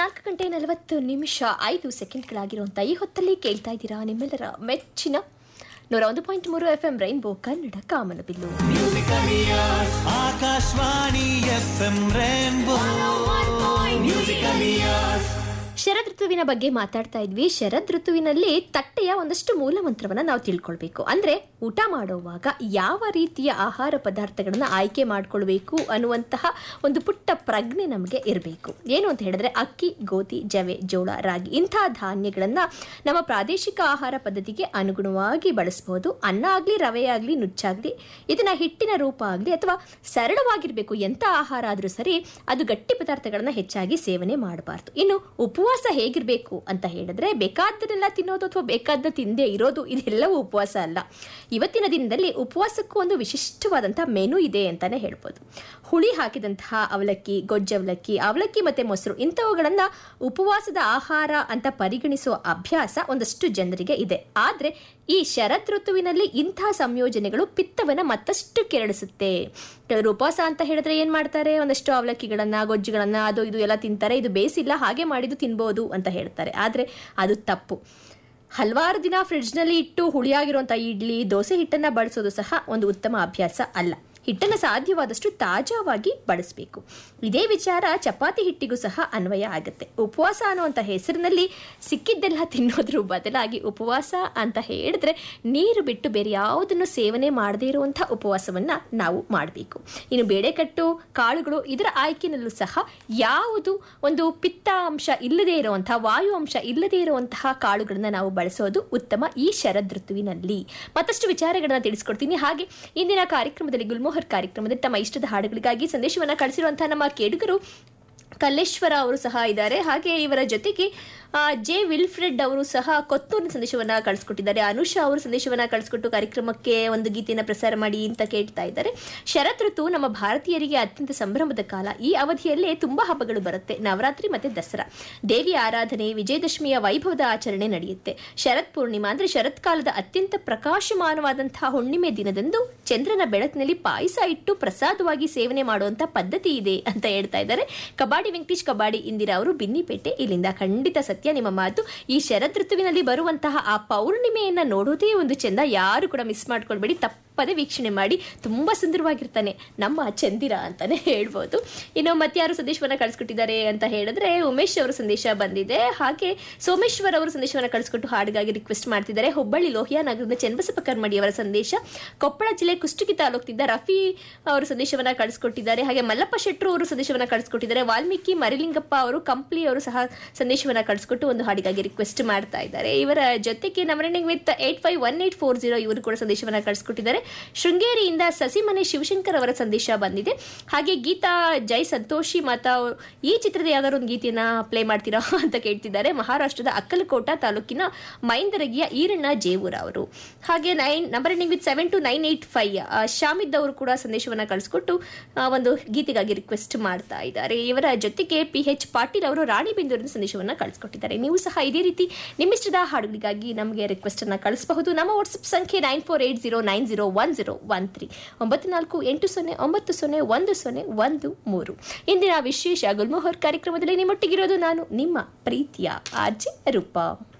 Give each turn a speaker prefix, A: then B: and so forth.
A: ನಾಲ್ಕು ಗಂಟೆ ನಲವತ್ತು ನಿಮಿಷ ಐದು ಸೆಕೆಂಡ್ಗಳಾಗಿರುವಂಥ ಈ ಹೊತ್ತಲ್ಲಿ ಕೇಳ್ತಾ ಇದ್ದೀರಾ ನಿಮ್ಮೆಲ್ಲರ ಮೆಚ್ಚಿನ ನೂರ ಒಂದು ಪಾಯಿಂಟ್ ಮೂರು ಎಫ್ ಎಂ ರೈನ್ಬೋ ಕನ್ನಡ ಕಾಮನಬಿಲ್ಲು
B: Akashvani F M rainbow musical years
A: ಶರದ್ ಋತುವಿನ ಬಗ್ಗೆ ಮಾತಾಡ್ತಾ ಇದ್ವಿ ಶರದ್ ಋತುವಿನಲ್ಲಿ ತಟ್ಟೆಯ ಒಂದಷ್ಟು ಮೂಲ ಮಂತ್ರವನ್ನ ನಾವು ತಿಳ್ಕೊಳ್ಬೇಕು ಅಂದ್ರೆ ಊಟ ಮಾಡುವಾಗ ಯಾವ ರೀತಿಯ ಆಹಾರ ಪದಾರ್ಥಗಳನ್ನ ಆಯ್ಕೆ ಮಾಡ್ಕೊಳ್ಬೇಕು ಅನ್ನುವಂತಹ ಒಂದು ಪುಟ್ಟ ಪ್ರಜ್ಞೆ ನಮಗೆ ಇರಬೇಕು ಏನು ಅಂತ ಹೇಳಿದ್ರೆ ಅಕ್ಕಿ ಗೋಧಿ ಜವೆ ಜೋಳ ರಾಗಿ ಇಂತಹ ಧಾನ್ಯಗಳನ್ನ ನಮ್ಮ ಪ್ರಾದೇಶಿಕ ಆಹಾರ ಪದ್ಧತಿಗೆ ಅನುಗುಣವಾಗಿ ಬಳಸಬಹುದು ಅನ್ನ ಆಗ್ಲಿ ರವೆ ಆಗ್ಲಿ ನುಚ್ಚಾಗ್ಲಿ ಇದನ್ನ ಹಿಟ್ಟಿನ ರೂಪ ಆಗ್ಲಿ ಅಥವಾ ಸರಳವಾಗಿರ್ಬೇಕು ಎಂತ ಆಹಾರ ಆದ್ರೂ ಸರಿ ಅದು ಗಟ್ಟಿ ಪದಾರ್ಥಗಳನ್ನ ಹೆಚ್ಚಾಗಿ ಸೇವನೆ ಮಾಡಬಾರ್ದು ಇನ್ನು ಉಪವಾಸ ಹೇಗಿರ್ಬೇಕು ಅಂತ ಹೇಳಿದ್ರೆ ಬೇಕಾದ್ದನ್ನೆಲ್ಲ ತಿನ್ನೋದು ಅಥವಾ ಬೇಕಾದ ತಿಂದೇ ಇರೋದು ಇದೆಲ್ಲವೂ ಉಪವಾಸ ಅಲ್ಲ ಇವತ್ತಿನ ದಿನದಲ್ಲಿ ಉಪವಾಸಕ್ಕೂ ಒಂದು ವಿಶಿಷ್ಟವಾದಂತಹ ಮೆನು ಇದೆ ಅಂತಾನೆ ಹೇಳ್ಬೋದು ಹುಳಿ ಹಾಕಿದಂತಹ ಅವಲಕ್ಕಿ ಗೊಜ್ಜವಲಕ್ಕಿ ಅವಲಕ್ಕಿ ಮತ್ತೆ ಮೊಸರು ಇಂಥವುಗಳನ್ನ ಉಪವಾಸದ ಆಹಾರ ಅಂತ ಪರಿಗಣಿಸುವ ಅಭ್ಯಾಸ ಒಂದಷ್ಟು ಜನರಿಗೆ ಇದೆ ಆದ್ರೆ ಈ ಶರತ್ ಋತುವಿನಲ್ಲಿ ಇಂತಹ ಸಂಯೋಜನೆಗಳು ಪಿತ್ತವನ್ನ ಮತ್ತಷ್ಟು ಕೆರಳಿಸುತ್ತೆ ಕೆಲವರು ಉಪವಾಸ ಅಂತ ಹೇಳಿದ್ರೆ ಏನ್ ಮಾಡ್ತಾರೆ ಒಂದಷ್ಟು ಅವಲಕ್ಕಿಗಳನ್ನ ಗೊಜ್ಜುಗಳನ್ನ ಅದು ಇದು ಎಲ್ಲ ತಿಂತಾರೆ ಇದು ಬೇಸಿಲ್ಲ ಹಾಗೆ ಮಾಡಿದ್ದು ತಿನ್ಬೋದು ಅಂತ ಹೇಳ್ತಾರೆ ಆದ್ರೆ ಅದು ತಪ್ಪು ಹಲವಾರು ದಿನ ಫ್ರಿಡ್ಜ್ನಲ್ಲಿ ಇಟ್ಟು ಹುಳಿಯಾಗಿರುವಂಥ ಇಡ್ಲಿ ದೋಸೆ ಹಿಟ್ಟನ್ನು ಬಳಸೋದು ಸಹ ಒಂದು ಉತ್ತಮ ಅಭ್ಯಾಸ ಅಲ್ಲ ಹಿಟ್ಟನ್ನು ಸಾಧ್ಯವಾದಷ್ಟು ತಾಜಾವಾಗಿ ಬಳಸಬೇಕು ಇದೇ ವಿಚಾರ ಚಪಾತಿ ಹಿಟ್ಟಿಗೂ ಸಹ ಅನ್ವಯ ಆಗುತ್ತೆ ಉಪವಾಸ ಅನ್ನುವಂಥ ಹೆಸರಿನಲ್ಲಿ ಸಿಕ್ಕಿದ್ದೆಲ್ಲ ತಿನ್ನೋದ್ರ ಬದಲಾಗಿ ಉಪವಾಸ ಅಂತ ಹೇಳಿದ್ರೆ ನೀರು ಬಿಟ್ಟು ಬೇರೆ ಯಾವುದನ್ನು ಸೇವನೆ ಮಾಡದೇ ಇರುವಂಥ ಉಪವಾಸವನ್ನ ನಾವು ಮಾಡಬೇಕು ಇನ್ನು ಬೇಳೆಕಟ್ಟು ಕಾಳುಗಳು ಇದರ ಆಯ್ಕೆನಲ್ಲೂ ಸಹ ಯಾವುದು ಒಂದು ಪಿತ್ತ ಅಂಶ ಇಲ್ಲದೇ ಇರುವಂತಹ ವಾಯು ಅಂಶ ಇಲ್ಲದೇ ಇರುವಂತಹ ಕಾಳುಗಳನ್ನ ನಾವು ಬಳಸೋದು ಉತ್ತಮ ಈ ಶರದ್ ಋತುವಿನಲ್ಲಿ ಮತ್ತಷ್ಟು ವಿಚಾರಗಳನ್ನ ತಿಳಿಸ್ಕೊಡ್ತೀನಿ ಹಾಗೆ ಇಂದಿನ ಕಾರ್ಯಕ್ರಮದಲ್ಲಿ ಗುಲ್ಮೋಹರ್ ಕಾರ್ಯಕ್ರಮದಲ್ಲಿ ತಮ್ಮ ಇಷ್ಟದ ಹಾಡುಗಳಿಗಾಗಿ ಸಂದೇಶವನ್ನ ಕಳಿಸಿರುವಂತಹ ನಮ್ಮ ಕೇಡುಗರು ಕಲ್ಲೇಶ್ವರ ಅವರು ಸಹ ಇದ್ದಾರೆ ಹಾಗೆ ಇವರ ಜೊತೆಗೆ ಆ, ಜೆ ವಿಲ್ಫ್ರೆಡ್ ಅವರು ಸಹ ಕೊತ್ತೂರಿನ ಸಂದೇಶವನ್ನ ಕಳಿಸ್ಕೊಟ್ಟಿದ್ದಾರೆ ಅನುಷಾ ಅವರು ಸಂದೇಶವನ್ನ ಕಳಿಸ್ಕೊಟ್ಟು ಕಾರ್ಯಕ್ರಮಕ್ಕೆ ಒಂದು ಗೀತೆಯನ್ನು ಪ್ರಸಾರ ಮಾಡಿ ಅಂತ ಕೇಳ್ತಾ ಇದ್ದಾರೆ ಶರತ್ ಋತು ನಮ್ಮ ಭಾರತೀಯರಿಗೆ ಅತ್ಯಂತ ಸಂಭ್ರಮದ ಕಾಲ ಈ ಅವಧಿಯಲ್ಲೇ ತುಂಬಾ ಹಬ್ಬಗಳು ಬರುತ್ತೆ ನವರಾತ್ರಿ ಮತ್ತೆ ದಸರಾ ದೇವಿಯ ಆರಾಧನೆ ವಿಜಯದಶಮಿಯ ವೈಭವದ ಆಚರಣೆ ನಡೆಯುತ್ತೆ ಶರತ್ ಪೂರ್ಣಿಮಾ ಅಂದ್ರೆ ಶರತ್ಕಾಲದ ಅತ್ಯಂತ ಪ್ರಕಾಶಮಾನವಾದಂತಹ ಹುಣ್ಣಿಮೆ ದಿನದಂದು ಚಂದ್ರನ ಬೆಳಕಿನಲ್ಲಿ ಪಾಯಸ ಇಟ್ಟು ಪ್ರಸಾದವಾಗಿ ಸೇವನೆ ಮಾಡುವಂತ ಪದ್ಧತಿ ಇದೆ ಅಂತ ಹೇಳ್ತಾ ಇದ್ದಾರೆ ಕಬಾಡಿ ವೆಂಕಟೇಶ್ ಕಬಾಡಿ ಇಂದಿರಾ ಅವರು ಬಿನ್ನಿಪೇಟೆ ಇಲ್ಲಿಂದ ಖಂಡಿತ ಸತ್ಯ ನಿಮ್ಮ ಮಾತು ಈ ಶರದ್ ಋತುವಿನಲ್ಲಿ ಬರುವಂತಹ ಆ ಪೌರ್ಣಿಮೆಯನ್ನ ನೋಡೋದೇ ಒಂದು ಚಂದ ಯಾರು ಕೂಡ ಮಿಸ್ ಮಾಡ್ಕೊಳ್ಬೇಡಿ ತಪ್ಪದೆ ವೀಕ್ಷಣೆ ಮಾಡಿ ತುಂಬಾ ಸುಂದರವಾಗಿರ್ತಾನೆ ನಮ್ಮ ಚಂದಿರ ಅಂತಾನೆ ಹೇಳ್ಬೋದು ಇನ್ನು ಮತ್ತಾರು ಸಂದೇಶವನ್ನ ಕಳಿಸ್ಕೊಟ್ಟಿದ್ದಾರೆ ಅಂತ ಹೇಳಿದ್ರೆ ಉಮೇಶ್ ಅವರ ಸಂದೇಶ ಬಂದಿದೆ ಹಾಗೆ ಸೋಮೇಶ್ವರ್ ಅವರು ಸಂದೇಶವನ್ನ ಕಳಿಸ್ಕೊಟ್ಟು ಹಾಡಿಗಾಗಿ ರಿಕ್ವೆಸ್ಟ್ ಮಾಡ್ತಿದ್ದಾರೆ ಹುಬ್ಬಳ್ಳಿ ಲೋಹಿಯಾ ನಗರದ ಚನ್ನಬಸಪ್ಪ ಕರ್ಮಡಿ ಅವರ ಸಂದೇಶ ಕೊಪ್ಪಳ ಜಿಲ್ಲೆ ಕುಷ್ಟಗಿ ತಾಲೂಕಿನಿಂದ ರಫಿ ಅವರು ಸಂದೇಶವನ್ನ ಕಳಿಸ್ಕೊಟ್ಟಿದ್ದಾರೆ ಹಾಗೆ ಮಲ್ಲಪ್ಪ ಶೆಟ್ರು ಅವರು ಸಂದೇಶವನ್ನ ಕಳಿಸ್ಕೊಟ್ಟಿದ್ದಾರೆ ವಾಲ್ಮೀಕಿ ಮರಿಲಿಂಗಪ್ಪ ಅವರು ಕಂಪ್ಲಿ ಅವರು ಸಹ ಸಂದೇಶವನ್ನ ಕಳಿಸ್ಕೊಟ್ಟು ಒಂದು ಹಾಡಿಗಾಗಿ ರಿಕ್ವೆಸ್ಟ್ ಮಾಡ್ತಾ ಇದ್ದಾರೆ ಇವರ ಜೊತೆಗೆ number ending with eight five one eight four zero ಇವರು ಕೂಡ ಸಂದೇಶವನ್ನ ಕಳಿಸ್ಕೊಟ್ಟಿದ್ದಾರೆ ಶೃಂಗೇರಿಯಿಂದ ಸಸಿಮನೆ ಶಿವಶಂಕರ್ ಅವರ ಸಂದೇಶ ಬಂದಿದೆ ಹಾಗೆ ಗೀತಾ ಜೈ ಸಂತೋಷಿ ಮಾತಾ ಅವ್ರು ಈ ಚಿತ್ರದ ಯಾವ್ದಾದ್ರು ಒಂದು ಗೀತೆಯನ್ನ ಪ್ಲೇ ಮಾಡ್ತೀರಾ ಅಂತ ಕೇಳ್ತಿದ್ದಾರೆ ಮಹಾರಾಷ್ಟ್ರದ ಅಕ್ಕಲಕೋಟ ತಾಲೂಕಿನ ಮೈಂದರಗಿಯ ಈರಣ್ಣ ಜೇವೂರ ಅವರು ಹಾಗೆ nine number ending with seven two nine eight five Shamid ಅವರು ಕೂಡ ಸಂದೇಶವನ್ನ ಕಳಿಸ್ಕೊಟ್ಟು ಆ, ಒಂದು ಗೀತೆಗಾಗಿ ರಿಕ್ವೆಸ್ಟ್ ಮಾಡ್ತಾ ಇದ್ದಾರೆ ಇವರ ಜೊತೆಗೆ ಪಿ ಎಚ್ ಪಾಟೀಲ್ ಅವರು ರಾಣಿಬೆಂದೂರಿನ ಸಂದೇಶವನ್ನ ಕಳಿಸ್ಕೊಟ್ಟಿದ್ದಾರೆ ನೀವು ಸಹ ಇದೇ ರೀತಿ ನಿಮ್ಮಿಷ್ಟದ ಹಾಡುಗಳಿಗಾಗಿ ನಮಗೆ ರಿಕ್ವೆಸ್ಟ್ ಅನ್ನ ಕಳಿಸಬಹುದು ನಮ್ಮ ವಾಟ್ಸ್ಆಪ್ ಸಂಖ್ಯೆ nine four eight zero nine zero one zero one three ಒಂಬತ್ತು ನಾಲ್ಕು ಎಂಟು ಸೊನ್ನೆ ಒಂಬತ್ತು ಸೊನ್ನೆ ಒಂದು ಸೊನ್ನೆ ಒಂದು ಮೂರು ಇಂದಿನ ವಿಶೇಷ ಗುಲ್ಮೋಹರ್ ಕಾರ್ಯಕ್ರಮದಲ್ಲಿ ನಿಮ್ಮೊಟ್ಟಿಗಿರೋದು ನಾನು ನಿಮ್ಮ ಪ್ರೀತಿಯ ಆರ್ಜೆ ರೂಪಾ